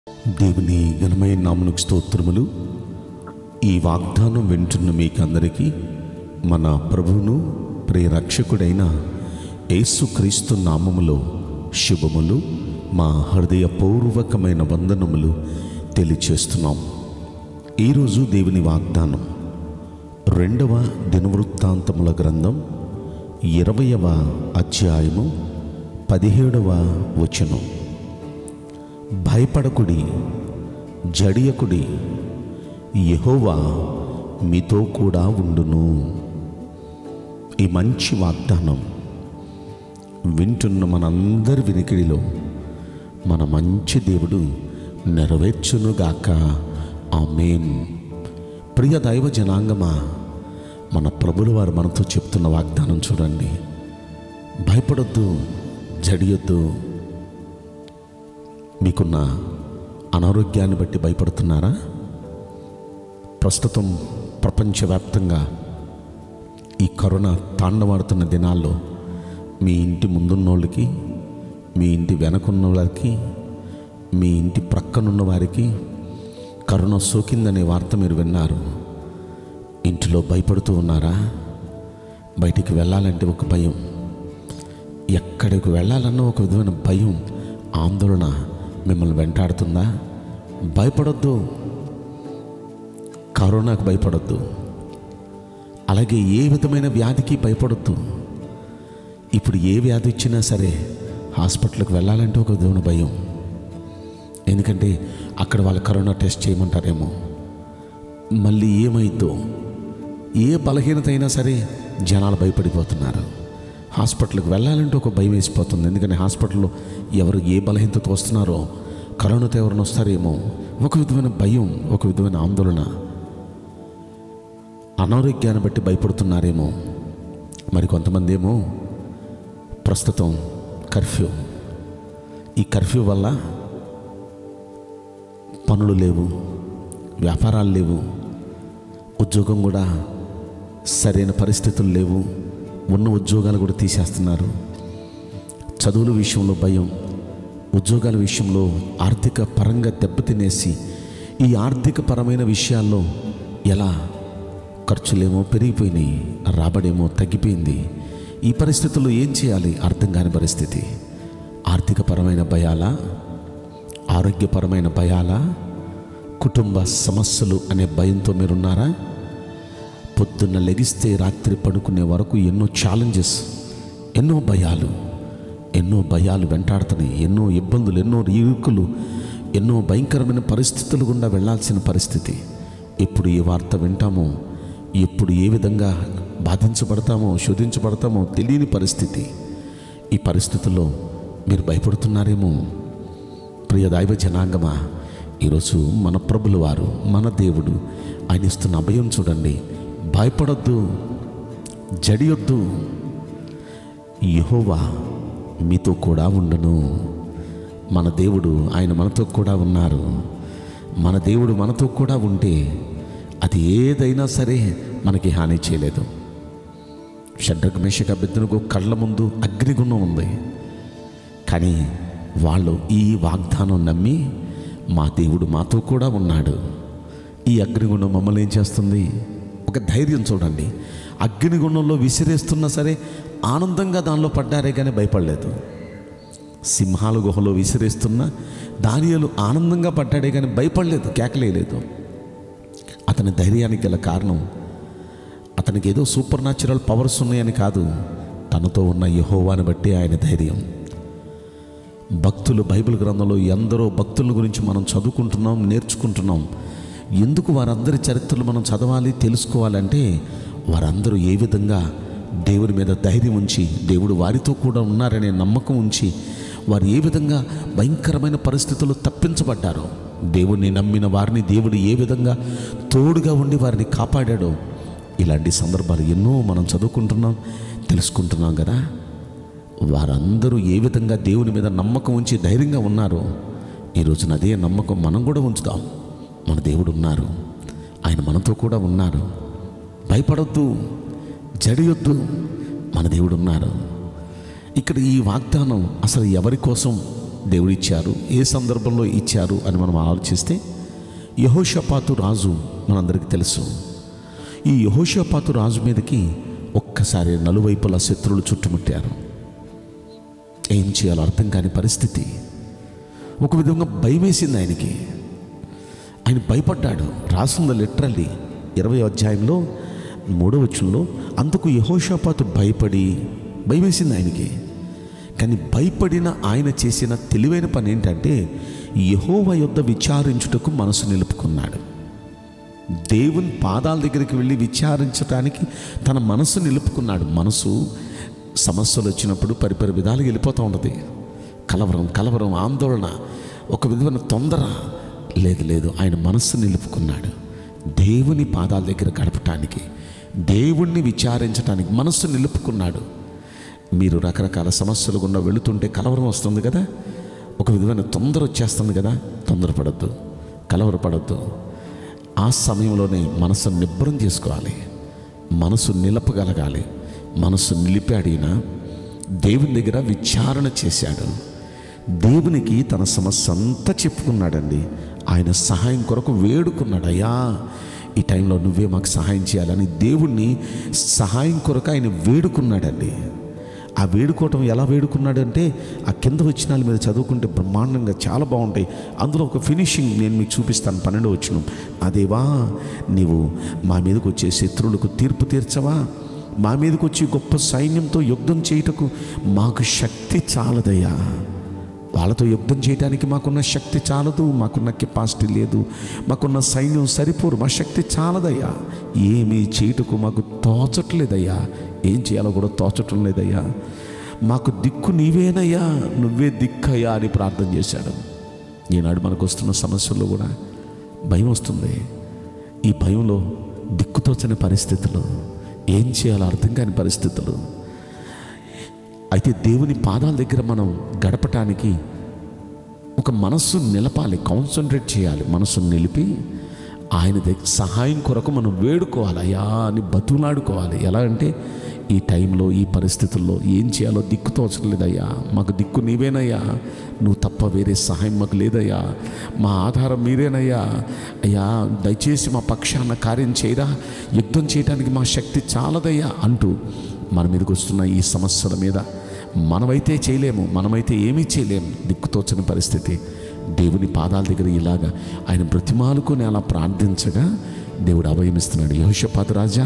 దేవుని ఘనమైన నామునకు స్తోత్రములు ఈ వాగ్దానం వింటున్న మీకందరికీ మన ప్రభువును ప్రియరక్షకుడైన యేసుక్రీస్తు నామములో శుభములు మా హృదయపూర్వకమైన వందనములు తెలియచేస్తున్నాం ఈరోజు దేవుని వాగ్దానం రెండవ దినవృత్తాంతముల గ్రంథం ఇరవయవ అధ్యాయము పదిహేడవ వచనం భయపడకుడి జడియకుడి యెహోవా మీతో కూడా ఉండును ఈ మంచి వాగ్దానం వింటున్న మనందరి వినికిడిలో మన మంచి దేవుడు నెరవేర్చునుగాక ఆమేన్ ప్రియ దైవ జనాంగమా మన ప్రభుల వారు మనతో చెప్తున్న వాగ్దానం చూడండి భయపడొద్దు జడియొద్దు మీకున్న అనారోగ్యాన్ని బట్టి భయపడుతున్నారా ప్రస్తుతం ప్రపంచవ్యాప్తంగా ఈ కరోనా తాండవాడుతున్న దినాల్లో మీ ఇంటి ముందున్నోళ్ళకి మీ ఇంటి వెనకున్న వారికి మీ ఇంటి ప్రక్కనున్న వారికి కరోనా సోకిందనే వార్త మీరు విన్నారు ఇంటిలో భయపడుతూ ఉన్నారా బయటికి వెళ్ళాలంటే ఒక భయం ఎక్కడికి వెళ్ళాలన్న ఒక విధమైన భయం ఆందోళన మిమ్మల్ని వెంటాడుతుందా భయపడొద్దు కరోనాకు భయపడొద్దు అలాగే ఏ విధమైన వ్యాధికి భయపడొద్దు ఇప్పుడు ఏ వ్యాధి వచ్చినా సరే హాస్పిటల్కి వెళ్ళాలంటే ఒక విధమైన భయం ఎందుకంటే అక్కడ వాళ్ళు కరోనా టెస్ట్ చేయమంటారేమో మళ్ళీ ఏమైందో ఏ బలహీనత అయినా సరే జనాలు భయపడిపోతున్నారు హాస్పిటల్కి వెళ్ళాలంటే ఒక భయం వేసిపోతుంది ఎందుకంటే హాస్పిటల్లో ఎవరు ఏ బలహీనతతో వస్తున్నారో కరోనాతో ఎవరిని వస్తారేమో ఒక విధమైన భయం ఒక విధమైన ఆందోళన అనారోగ్యాన్ని బట్టి భయపడుతున్నారేమో మరి కొంతమంది ఏమో ప్రస్తుతం కర్ఫ్యూ ఈ కర్ఫ్యూ వల్ల పనులు లేవు వ్యాపారాలు లేవు ఉద్యోగం కూడా సరైన పరిస్థితులు లేవు ఉన్న ఉద్యోగాలు కూడా తీసేస్తున్నారు చదువుల విషయంలో భయం ఉద్యోగాల విషయంలో ఆర్థిక పరంగా దెబ్బతినేసి ఈ ఆర్థిక పరమైన విషయాల్లో ఎలా ఖర్చులేమో పెరిగిపోయినాయి రాబడేమో తగ్గిపోయింది ఈ పరిస్థితుల్లో ఏం చేయాలి అర్థం కాని పరిస్థితి ఆర్థిక పరమైన భయాలా ఆరోగ్యపరమైన భయాలా కుటుంబ సమస్యలు అనే భయంతో మీరున్నారా పొద్దున్న లెగిస్తే రాత్రి పడుకునే వరకు ఎన్నో ఛాలెంజెస్ ఎన్నో భయాలు ఎన్నో భయాలు వెంటాడుతున్నాయి ఎన్నో ఇబ్బందులు ఎన్నో ఇరుకులు ఎన్నో భయంకరమైన పరిస్థితులు గుండా వెళ్ళాల్సిన పరిస్థితి ఎప్పుడు ఈ వార్త వింటామో ఎప్పుడు ఏ విధంగా బాధించబడతామో శోధించబడతామో తెలియని పరిస్థితి ఈ పరిస్థితుల్లో మీరు భయపడుతున్నారేమో ప్రియ దైవ జనాంగమా ఈరోజు మన ప్రభుల వారు మన దేవుడు ఆయన ఇస్తున్న అభయం చూడండి భయపడొద్దు జడియొద్దు యహోవా మీతో కూడా ఉండను మన దేవుడు ఆయన మనతో కూడా ఉన్నారు మన దేవుడు మనతో కూడా ఉంటే అది ఏదైనా సరే మనకి హాని చేయలేదు షడ్రక్ మేషక బిద్దనుకు కళ్ళ ముందు అగ్నిగుణం ఉంది కానీ వాళ్ళు ఈ వాగ్దానం నమ్మి మా దేవుడు మాతో కూడా ఉన్నాడు ఈ అగ్నిగుండం మమ్మల్ని ఏం చేస్తుంది ఒక ధైర్యం చూడండి అగ్నిగుండంలో విసిరేస్తున్నా సరే ఆనందంగా దానిలో పడ్డారే కానీ భయపడలేదు సింహాల గుహలో విసిరేస్తున్నా దానియలు ఆనందంగా పడ్డాడే కానీ భయపడలేదు కేకలేయలేదు అతని ధైర్యానికి గల కారణం అతనికి ఏదో సూపర్ న్యాచురల్ పవర్స్ ఉన్నాయని కాదు తనతో ఉన్న యహోవాని బట్టి ఆయన ధైర్యం భక్తులు బైబిల్ గ్రంథంలో ఎందరో భక్తుల గురించి మనం చదువుకుంటున్నాం నేర్చుకుంటున్నాం ఎందుకు వారందరి చరిత్రలు మనం చదవాలి తెలుసుకోవాలంటే వారందరూ ఏ విధంగా దేవుడి మీద ధైర్యం ఉంచి దేవుడు వారితో కూడా ఉన్నారనే నమ్మకం ఉంచి వారు ఏ విధంగా భయంకరమైన పరిస్థితుల్లో తప్పించబడ్డారో దేవుడిని నమ్మిన వారిని దేవుడు ఏ విధంగా తోడుగా ఉండి వారిని కాపాడాడో ఇలాంటి సందర్భాలు ఎన్నో మనం చదువుకుంటున్నాం తెలుసుకుంటున్నాం కదా వారందరూ ఏ విధంగా దేవుని మీద నమ్మకం ఉంచి ధైర్యంగా ఉన్నారో ఈ రోజున అదే నమ్మకం మనం కూడా ఉంచుదాం మన దేవుడు ఉన్నారు ఆయన మనతో కూడా ఉన్నారు భయపడొద్దు జడియొద్దు మన దేవుడు ఉన్నారు ఇక్కడ ఈ వాగ్దానం అసలు ఎవరి కోసం దేవుడు ఇచ్చారు ఏ సందర్భంలో ఇచ్చారు అని మనం ఆలోచిస్తే యహోషపాతు రాజు మనందరికీ తెలుసు ఈ యహోషపాతు రాజు మీదకి ఒక్కసారి నలువైపులా శత్రువులు చుట్టుముట్టారు ఏం చేయాలో అర్థం కాని పరిస్థితి ఒక విధంగా భయం వేసింది ఆయనకి ఆయన భయపడ్డాడు రాసింది లిటరల్లీ ఇరవై అధ్యాయంలో మూడో వచ్చంలో అందుకు యహోషాపాతు భయపడి భయమేసింది ఆయనకి కానీ భయపడిన ఆయన చేసిన తెలివైన పని ఏంటంటే యహోవ యొద్ద విచారించుటకు మనసు నిలుపుకున్నాడు దేవుని పాదాల దగ్గరికి వెళ్ళి విచారించడానికి తన మనసు నిలుపుకున్నాడు మనసు సమస్యలు వచ్చినప్పుడు పరిపరి విధాలుగా వెళ్ళిపోతూ ఉంటుంది కలవరం కలవరం ఆందోళన ఒక విధమైన తొందర లేదు లేదు ఆయన మనస్సు నిలుపుకున్నాడు దేవుని పాదాల దగ్గర గడపటానికి దేవుణ్ణి విచారించడానికి మనస్సు నిలుపుకున్నాడు మీరు రకరకాల సమస్యలు గుండా వెళుతుంటే కలవరం వస్తుంది కదా ఒక విధమైన తొందర వచ్చేస్తుంది కదా తొందరపడద్దు కలవరపడద్దు ఆ సమయంలోనే మనసు నిబ్బరం చేసుకోవాలి మనసు నిలపగలగాలి మనసు నిలిపాడిన దేవుని దగ్గర విచారణ చేశాడు దేవునికి తన సమస్య అంతా చెప్పుకున్నాడండి ఆయన సహాయం కొరకు వేడుకున్నాడు అయ్యా ఈ టైంలో నువ్వే మాకు సహాయం చేయాలని దేవుణ్ణి సహాయం కొరకు ఆయన వేడుకున్నాడండి ఆ వేడుకోవటం ఎలా వేడుకున్నాడంటే ఆ కింద వచ్చినాల మీద చదువుకుంటే బ్రహ్మాండంగా చాలా బాగుంటాయి అందులో ఒక ఫినిషింగ్ నేను మీకు చూపిస్తాను పన్నెండు వచ్చిన అదేవా నీవు మా మీదకి వచ్చే శత్రువులకు తీర్పు తీర్చవా మా మీదకి వచ్చి గొప్ప సైన్యంతో యుద్ధం చేయుటకు మాకు శక్తి చాలదయ్యా వాళ్ళతో యుద్ధం చేయడానికి మాకున్న శక్తి చాలదు మాకున్న కెపాసిటీ లేదు మాకున్న సైన్యం సరిపోరు మా శక్తి చాలదయ్యా ఏమీ చేయుటకు మాకు తోచట్లేదయ్యా ఏం చేయాలో కూడా తోచటం లేదయ్యా మాకు దిక్కు నీవేనయ్యా నువ్వే దిక్కయ్యా అని ప్రార్థన చేశాడు ఈనాడు మనకు వస్తున్న సమస్యల్లో కూడా భయం వస్తుంది ఈ భయంలో దిక్కుతోచని పరిస్థితులు ఏం చేయాలో అర్థం కాని పరిస్థితులు అయితే దేవుని పాదాల దగ్గర మనం గడపటానికి ఒక మనస్సు నిలపాలి కాన్సన్ట్రేట్ చేయాలి మనస్సు నిలిపి ఆయన దగ్గర సహాయం కొరకు మనం వేడుకోవాలి అయ్యా అని బతులాడుకోవాలి ఎలా అంటే ఈ టైంలో ఈ పరిస్థితుల్లో ఏం చేయాలో దిక్కు తోచలేదయ్యా మాకు దిక్కు నీవేనయ్యా నువ్వు తప్ప వేరే సహాయం మాకు లేదయ్యా మా ఆధారం మీరేనయ్యా అయ్యా దయచేసి మా పక్షాన కార్యం చేయరా యుద్ధం చేయడానికి మా శక్తి చాలదయ్యా అంటూ మన మీదకి వస్తున్న ఈ సమస్యల మీద మనమైతే చేయలేము మనమైతే ఏమీ చేయలేము దిక్కుతోచని పరిస్థితి దేవుని పాదాల దగ్గర ఇలాగా ఆయన బ్రతిమాలుకొని అలా ప్రార్థించగా దేవుడు అభయమిస్తున్నాడు యోషపాత రాజా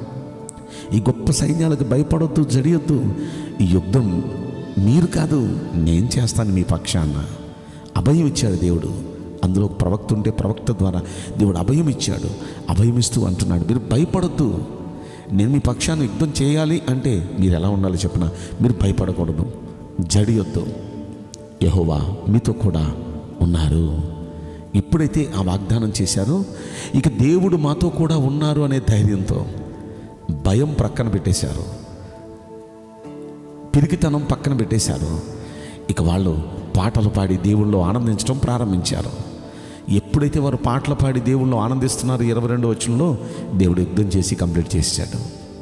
ఈ గొప్ప సైన్యాలకు భయపడొద్దు జడియొద్దు ఈ యుద్ధం మీరు కాదు నేను చేస్తాను మీ పక్షాన అభయం ఇచ్చాడు దేవుడు అందులో ఒక ప్రవక్త ఉంటే ప్రవక్త ద్వారా దేవుడు అభయం ఇచ్చాడు అభయం ఇస్తూ అంటున్నాడు మీరు భయపడొద్దు నేను మీ పక్షాన్ని యుద్ధం చేయాలి అంటే మీరు ఎలా ఉండాలో చెప్పిన మీరు భయపడకూడదు జడియొద్దు యహోవా మీతో కూడా ఉన్నారు ఎప్పుడైతే ఆ వాగ్దానం చేశారో ఇక దేవుడు మాతో కూడా ఉన్నారు అనే ధైర్యంతో భయం ప్రక్కన పెట్టేశారు పిరికితనం పక్కన పెట్టేశారు ఇక వాళ్ళు పాటలు పాడి దేవుళ్ళు ఆనందించడం ప్రారంభించారు ఎప్పుడైతే వారు పాటలు పాడి దేవుళ్ళు ఆనందిస్తున్నారు ఇరవై రెండో వచనంలో దేవుడు యుద్ధం చేసి కంప్లీట్ చేశాడు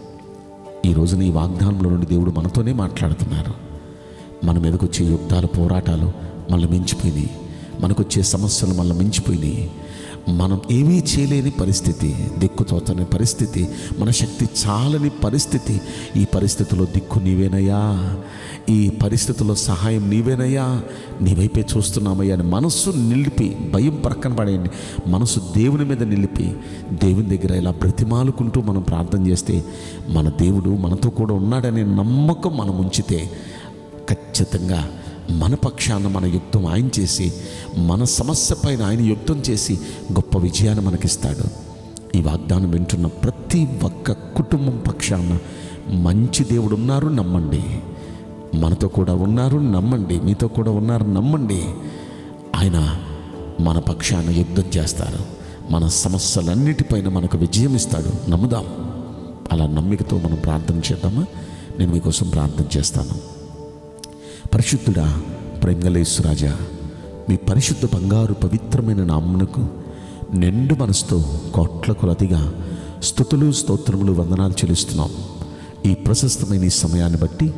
ఈ రోజున ఈ వాగ్దానంలో నుండి దేవుడు మనతోనే మాట్లాడుతున్నారు మన మీదకి వచ్చే యుద్ధాలు పోరాటాలు మళ్ళీ మించిపోయినాయి మనకు వచ్చే సమస్యలు మళ్ళీ మించిపోయినాయి మనం ఏమీ చేయలేని పరిస్థితి దిక్కు తోచని పరిస్థితి మన శక్తి చాలని పరిస్థితి ఈ పరిస్థితిలో దిక్కు నీవేనయ్యా ఈ పరిస్థితుల్లో సహాయం నీవేనయ్యా నీ వైపే చూస్తున్నామయ్యా అని మనస్సు నిలిపి భయం ప్రక్కన పడేయండి మనసు దేవుని మీద నిలిపి దేవుని దగ్గర ఇలా బ్రతిమాలుకుంటూ మనం ప్రార్థన చేస్తే మన దేవుడు మనతో కూడా ఉన్నాడనే నమ్మకం మనం ఉంచితే ఖచ్చితంగా మన పక్షాన మన యుద్ధం ఆయన చేసి మన సమస్య పైన ఆయన యుద్ధం చేసి గొప్ప విజయాన్ని మనకిస్తాడు ఈ వాగ్దానం వింటున్న ప్రతి ఒక్క కుటుంబం పక్షాన మంచి దేవుడు ఉన్నారు నమ్మండి మనతో కూడా ఉన్నారు నమ్మండి మీతో కూడా ఉన్నారు నమ్మండి ఆయన మన పక్షాన యుద్ధం చేస్తారు మన సమస్యలన్నిటిపైన మనకు విజయం ఇస్తాడు నమ్ముదాం అలా నమ్మికతో మనం ప్రార్థన చేద్దామా నేను మీకోసం ప్రార్థన చేస్తాను పరిశుద్ధుడా ప్రేంగలేశ్వరాజా మీ పరిశుద్ధ బంగారు పవిత్రమైన నామ్మునకు నిండు మనసుతో కోట్ల కొలదిగా స్థుతులు స్తోత్రములు వందనాలు చెల్లిస్తున్నాం ఈ ప్రశస్తమైన ఈ సమయాన్ని బట్టి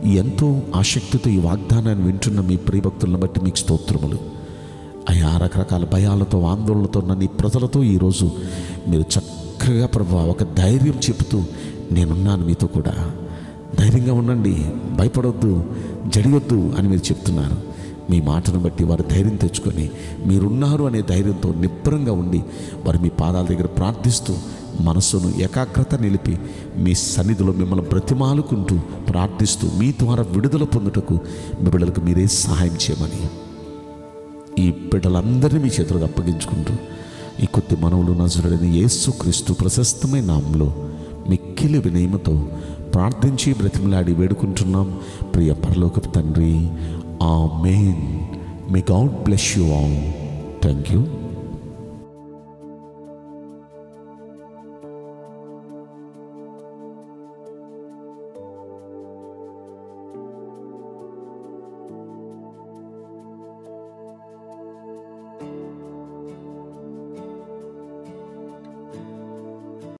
ఎంతో ఆసక్తితో ఈ వాగ్దానాన్ని వింటున్న మీ ప్రియభక్తులను బట్టి మీకు స్తోత్రములు అయా రకరకాల భయాలతో ఆందోళనతో ఉన్న నీ ప్రజలతో ఈరోజు మీరు చక్కగా ప్రభు ఒక ధైర్యం చెబుతూ నేనున్నాను మీతో కూడా ధైర్యంగా ఉండండి భయపడొద్దు జడియొద్దు అని మీరు చెప్తున్నారు మీ మాటను బట్టి వారు ధైర్యం తెచ్చుకొని మీరున్నారు అనే ధైర్యంతో నిబ్బరంగా ఉండి వారు మీ పాదాల దగ్గర ప్రార్థిస్తూ మనస్సును ఏకాగ్రత నిలిపి మీ సన్నిధిలో మిమ్మల్ని బ్రతిమాలుకుంటూ ప్రార్థిస్తూ మీ ద్వారా విడుదల పొందుటకు మీ బిడ్డలకు మీరే సహాయం చేయమని ఈ బిడ్డలందరినీ మీ చేతులకు అప్పగించుకుంటూ ఈ కొద్ది మనవులు నజరుడని యేసుక్రీస్తు ప్రశస్తమైన నామంలో మిక్కిలి వినయమతో ప్రార్థించి బ్రతిమలాడి వేడుకుంటున్నాం ప్రియ పరలోకపు తండ్రి amen may God bless you all thank you